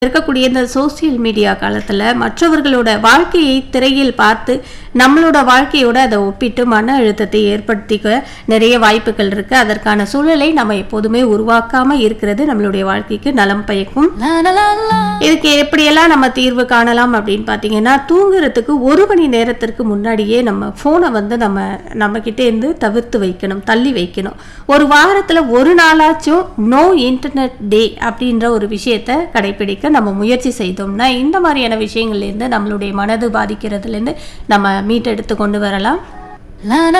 இருக்கக்கூடிய இந்த social media காலத்துல மற்றவர்களோட வாழ்க்கையை திரையில் பார்த்து நம்மளோட வாழ்க்கையோட அதை ஒப்பிட்டு மன அழுத்தத்தை ஏற்படுத்திக்க நிறைய வாய்ப்புகள் இருக்கு அதற்கான சூழலை நம்ம எப்போதுமே உருவாக்காம இருக்கிறது நம்மளுடைய வாழ்க்கைக்கு நலம் பயக்கும் இதுக்கு எப்படியெல்லாம் நம்ம தீர்வு காணலாம் அப்படின்னு பார்த்தீங்கன்னா தூங்குறதுக்கு ஒரு மணி நேரத்திற்கு முன்னாடியே நம்ம ஃபோனை வந்து நம்ம நம்ம கிட்டே இருந்து தவிர்த்து வைக்கணும் தள்ளி வைக்கணும் ஒரு வாரத்தில் ஒரு நாளாச்சும் நோ இன்டர்நெட் டே அப்படின்ற ஒரு விஷயத்தை கடைபிடிக்க நம்ம முயற்சி செய்தோம்னா இந்த மாதிரியான விஷயங்கள்லேருந்து நம்மளுடைய மனது பாதிக்கிறதுலேருந்து நம்ம மீட்டெடுத்து கொண்டு வரலாம்